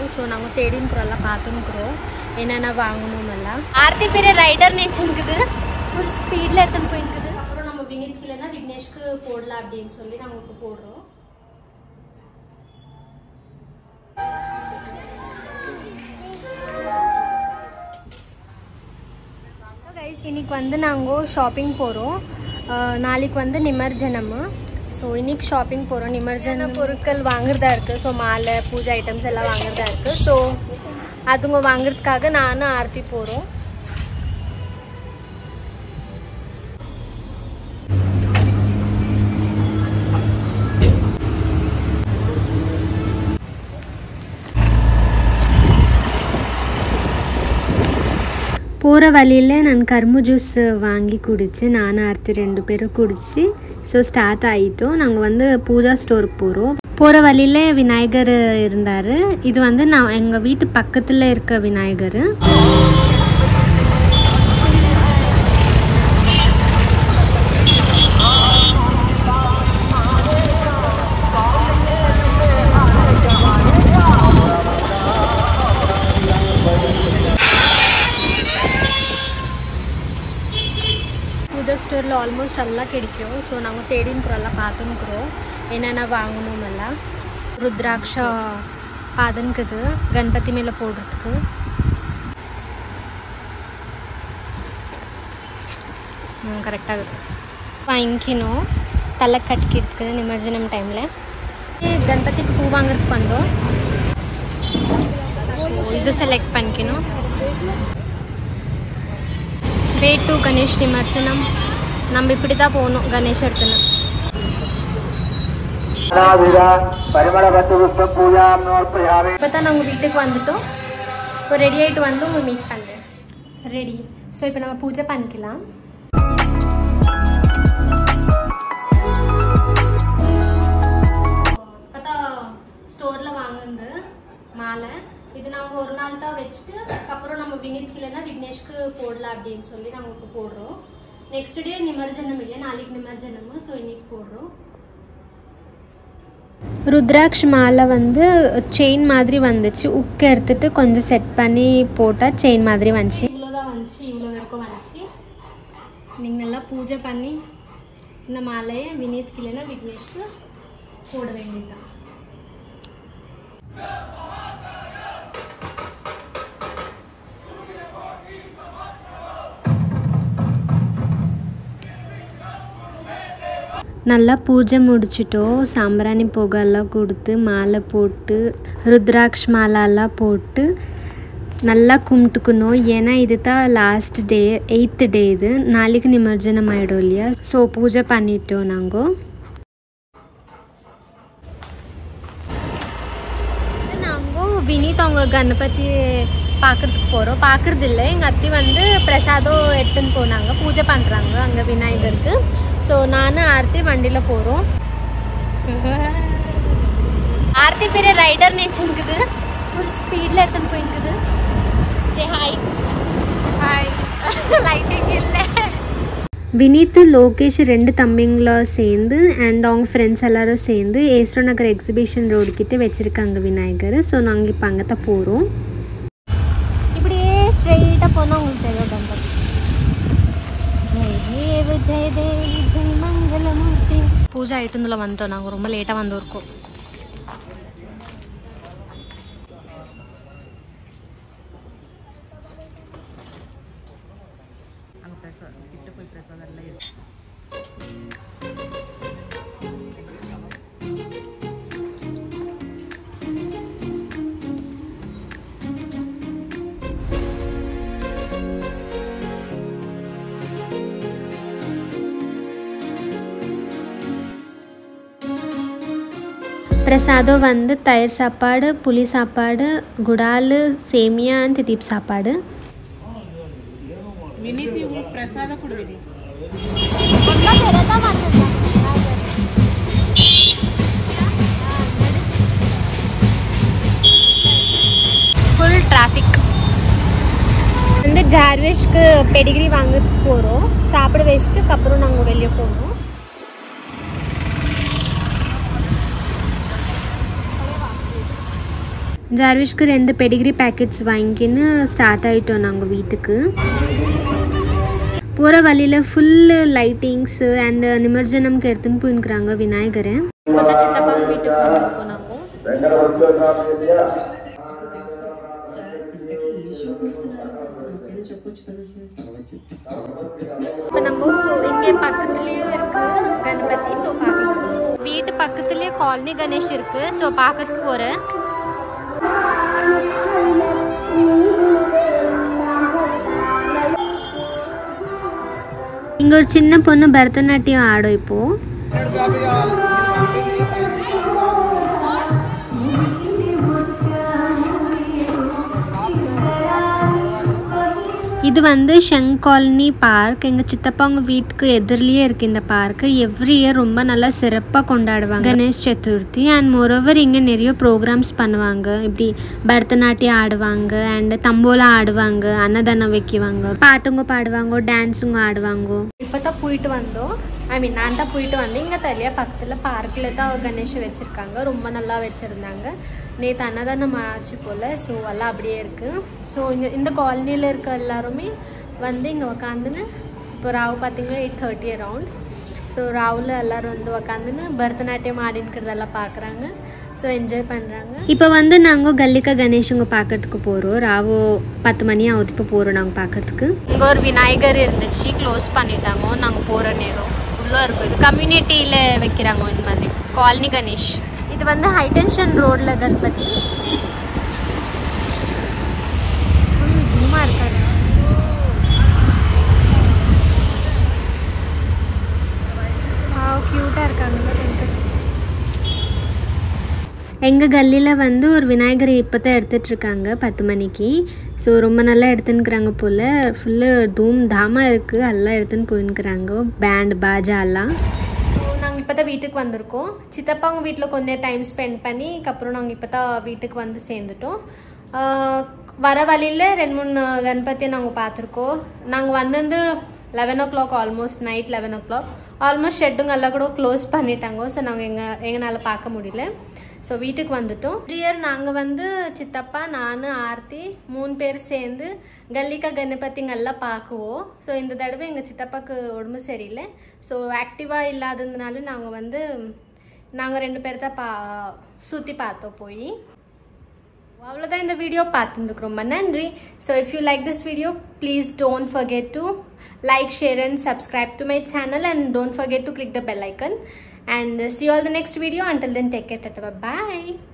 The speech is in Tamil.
సో நாங்க தேடின்னுக்குறோம் பார்த்துன்னுக்குறோம் என்னென்ன வாங்கணும் எல்லாம் ஆர்த்தி பெரிய ரைடர் நினச்சிருக்குது ஃபுல் ஸ்பீடில் எடுத்துன்னு போயிருக்குது அப்புறம் நம்ம வினித் இல்லைன்னா விக்னேஷ்க்கு போடலாம் அப்படின்னு சொல்லி நாங்கள் இப்போ போடுறோம் கைஸ் இன்னைக்கு வந்து நாங்கள் ஷாப்பிங் போகிறோம் நாளைக்கு வந்து நிமர்ஜனம் ஸோ இன்னைக்கு ஷாப்பிங் போகிறோம் நிமர்ஜன பொருட்கள் வாங்குறதா இருக்குது ஸோ மாலை பூஜை ஐட்டம்ஸ் எல்லாம் வாங்குறதா இருக்குது ஸோ அதுங்க வாங்குறதுக்காக நானும் ஆர்த்தி போகிறோம் போகிற வழியில் நான் கரும்பு ஜூஸ் வாங்கி குடித்து நானும் ஆர்த்தி ரெண்டு பேரும் குடித்து ஸோ ஸ்டார்ட் ஆகிட்டோம் நாங்கள் வந்து பூஜா ஸ்டோருக்கு போகிறோம் போகிற வழியில் விநாயகர் இருந்தார் இது வந்து நான் எங்கள் வீட்டு பக்கத்தில் இருக்க விநாயகர் பூஜா ஸ்டோரில் ஆல்மோஸ்ட் எல்லாம் கிடைக்கும் ஸோ நாங்கள் தேடின்னுக்குறோம் எல்லாம் பார்த்துன்னுக்குறோம் என்னென்ன வாங்கணும் எல்லாம் ருத்ராட்சா பாதன்குது கணபதி மேலே போடுறதுக்கு கரெக்டாக வாங்கிக்கணும் தலை கட்டிக்கிறதுக்கு நிமர்ஜனம் டைமில் கணபதிக்கு பூ வாங்குறதுக்கு வந்தோம் ஸோ இது செலக்ட் பண்ணிக்கணும் வே டு கணேஷ் நிமர்ஜனம் நம்ம இப்படி தான் போகணும் கணேஷ் எடுத்துன்னு പരിമളപത്തുപുഷ്പം പൂജാം നോർപ്പയാമി இப்போ தான் நாங்கள் வீட்டுக்கு வந்துட்டோம் இப்போ ரெடி ஆகிட்டு வந்து உங்களை மீட் பண்ணுறேன் ரெடி ஸோ இப்போ நம்ம பூஜை பண்ணிக்கலாம் இப்போ தான் ஸ்டோரில் வாங்குனது மாலை இது நாங்கள் ஒரு நாள் தான் வச்சுட்டு அப்புறம் நம்ம வினித் இல்லைன்னா விக்னேஷ்க்கு போடலாம் அப்படின்னு சொல்லி நாங்கள் இப்போ போடுறோம் நெக்ஸ்ட் டே நிமர்ஜனம் இல்லையா நாளைக்கு நிமர்ஜனமும் ஸோ இன்னைக்கு போடுறோம் ருத்ராக்ஷ் மாலை வந்து செயின் மாதிரி வந்துச்சு உக்கு எடுத்துட்டு கொஞ்சம் செட் பண்ணி போட்டால் செயின் மாதிரி வந்துச்சு இவ்வளோ தான் வந்துச்சு இவ்வளோ வரைக்கும் வந்துச்சு நீங்கள் நல்லா பூஜை பண்ணி இந்த மாலையை வினீத்க்கு இல்லைன்னா விக்னேஷ்க்கு போட வேண்டியதுதான் நல்லா பூஜை முடிச்சிட்டோம் சாம்பிராணி புகையெல்லாம் கொடுத்து மாலை போட்டு ருத்ராட்ச மாலைலாம் போட்டு நல்லா கும்பிட்டுக்கணும் ஏன்னா இது தான் லாஸ்ட் டே எயித்து டே இது நாளைக்கு நிமர்ஜனம் ஆகிடும் இல்லையா ஸோ பூஜை பண்ணிட்டோம் நாங்கள் நாங்கள் வினீத் அவங்க கணபதி பார்க்கறதுக்கு போகிறோம் பார்க்கறது இல்லை எங்கள் அத்தி வந்து பிரசாதம் எடுத்துன்னு போனாங்க பூஜை பண்ணுறாங்க அங்கே விநாயகருக்கு ஸோ நானும் ஆர்த்தி வண்டியில் போகிறோம் ஆர்த்தி பெரிய ரைடர் நினச்சிருக்குது ஃபுல் ஸ்பீடில் எடுத்துன்னு போயிருக்குது சரி ஹாய் ஹாய் லைட்டிங் இல்லை வினீத் லோகேஷ் ரெண்டு தம்பிங்களும் சேர்ந்து அண்ட் அவங்க ஃப்ரெண்ட்ஸ் எல்லாரும் சேர்ந்து ஏஸ்ரோ நகர் எக்ஸிபிஷன் ரோடு கிட்ட வச்சுருக்காங்க விநாயகர் ஸோ நாங்கள் இப்போ அங்கே தான் போகிறோம் இப்படியே ஸ்ட்ரெயிட்டாக போனால் உங்களுக்கு தெரியும் கம்பெனி ஜெய் தேவ் ஜெய் தேவ் ஜெய் மங்களமூர்த்தி பூஜை ஆயிட்டுல வந்துட்டோம் நாங்கள் ரொம்ப லேட்டாக வந்திருக்கோம் பிரசாதம் வந்து தயிர் சாப்பாடு புளி சாப்பாடு குடால் சேமியா அண்ட் திதீப் சாப்பாடு ವಿನೀತಿ ಪ್ರಸಾದ ಕೊಡ್ಬಿಡಿ ஃபுல் டிராஃபிக் வந்து ஜார்விஷ்க்கு பெடிகிரி வாங்கிறதுக்கு போகிறோம் சாப்பிட வச்சுட்டு அப்புறம் நாங்கள் வெளியே போகணும் ஜார்விஷ்க்கு ரெண்டு பெடிகிரி பேக்கெட்ஸ் வாங்கிக்கின்னு ஸ்டார்ட் ஆகிட்டோம் நாங்கள் வீட்டுக்கு போகிற வழியில் ஃபுல்லு லைட்டிங்ஸு அண்ட் நிமர்ஜனம்க்கு எடுத்துன்னு போயிருக்கிறாங்க விநாயகரை இப்போ தான் சித்தப்பா வீட்டுக்கு வந்திருக்கோம் நாங்கள் இப்போ நம்ம இங்கே பக்கத்துலேயும் இருக்கு கணபதி ஸோ பார்க்கலாம் வீட்டு பக்கத்துலேயே காலனி கணேஷ் இருக்கு ஸோ பார்க்கறதுக்கு போகிறேன் இங்கே ஒரு சின்ன பொண்ணு பரதநாட்டியம் ஆடும் இப்போ இது வந்து ஷங் காலனி பார்க் எங்கள் சித்தப்பாங்க வீட்டுக்கு எதிரிலேயே இருக்குது இந்த பார்க்கு எவ்ரி இயர் ரொம்ப நல்லா சிறப்பாக கொண்டாடுவாங்க கணேஷ் சதுர்த்தி அண்ட் மோரோவர் இங்கே நிறைய ப்ரோக்ராம்ஸ் பண்ணுவாங்க இப்படி பரதநாட்டியம் ஆடுவாங்க அண்ட் தம்போலா ஆடுவாங்க அன்னதானம் வைக்குவாங்க பாட்டுங்க பாடுவாங்க டான்ஸுங்க ஆடுவாங்க இப்போ தான் போயிட்டு வந்தோம் ஐ மீன் நான் தான் போயிட்டு வந்தேன் இங்கே தனியா பக்கத்தில் பார்க்கில் தான் கணேஷ் வச்சுருக்காங்க ரொம்ப நல்லா வச்சுருந்தாங்க நேற்று அன்னதானம் ஆச்சு போல் ஸோ எல்லாம் அப்படியே இருக்குது ஸோ இந்த இந்த காலனியில் இருக்க எல்லாருமே வந்து இங்கே உக்காந்துன்னு இப்போ ராவு பார்த்தீங்கன்னா எயிட் தேர்ட்டி அரவுண்ட் ஸோ ராவில் எல்லோரும் வந்து உக்காந்துன்னு பரதநாட்டியம் ஆடின்கிறதெல்லாம் பார்க்குறாங்க ஸோ என்ஜாய் பண்ணுறாங்க இப்போ வந்து நாங்கள் கல்லிக்கா கணேஷுங்க பார்க்கறதுக்கு போகிறோம் ராவு பத்து மணி ஆகுது இப்போ போகிறோம் நாங்கள் பார்க்கறதுக்கு இங்கே ஒரு விநாயகர் இருந்துச்சு க்ளோஸ் பண்ணிட்டாங்க நாங்கள் போகிற நேரம் உள்ளே இருக்கும் இது கம்யூனிட்டியில் வைக்கிறாங்க இந்த மாதிரி காலனி கணேஷ் இது வந்து ஹைடென்ஷன் ரோடில் கணபதி சும்மா இருக்காங்க க்யூட்டாக இருக்காங்கல்ல எங்கள் கல்லியில் வந்து ஒரு விநாயகரை இப்போ தான் எடுத்துட்ருக்காங்க பத்து மணிக்கு ஸோ ரொம்ப நல்லா எடுத்துன்னுக்குறாங்க போல் ஃபுல்லு தூம் தாமாக இருக்குது எல்லாம் எடுத்துன்னு போயின்னுக்குறாங்க பேண்ட் பாஜா எல்லாம் நாங்கள் இப்போ தான் வீட்டுக்கு வந்திருக்கோம் சித்தப்பா அவங்க வீட்டில் கொஞ்சம் டைம் ஸ்பெண்ட் பண்ணி அப்புறம் நாங்கள் இப்போ தான் வீட்டுக்கு வந்து சேர்ந்துட்டோம் ஆஹ் வர வழியில் ரெண்டு மூணு கணபதியை நாங்கள் பார்த்துருக்கோம் நாங்கள் வந்திருந்து eleven o'clock almost night eleven o'clock almost ஷெட்டுங்க எல்லாம் கூட க்ளோஸ் பண்ணிட்டாங்க ஸோ நாங்கள் எங்கள் எங்களால் பார்க்க முடியல ஸோ வீட்டுக்கு வந்துட்டோம் இயர் நாங்கள் வந்து சித்தப்பா நான் ஆர்த்தி மூணு பேர் சேர்ந்து கல்லிக்கா கணபதிங்கெல்லாம் பார்க்குவோம் ஸோ இந்த தடவை எங்கள் சித்தப்பாக்கு உடம்பு சரியில்லை ஸோ ஆக்டிவாக இல்லாததுனால நாங்கள் வந்து நாங்கள் ரெண்டு பேர் தான் பா சுற்றி பார்த்தோம் போய் அவ்வளோதான் இந்த வீடியோ பார்த்துருக்கு ரொம்ப நன்றி so if you like this video please don't forget to like share and subscribe to my channel and don't forget to click the bell icon and uh, see you all the next video until then take care tata bye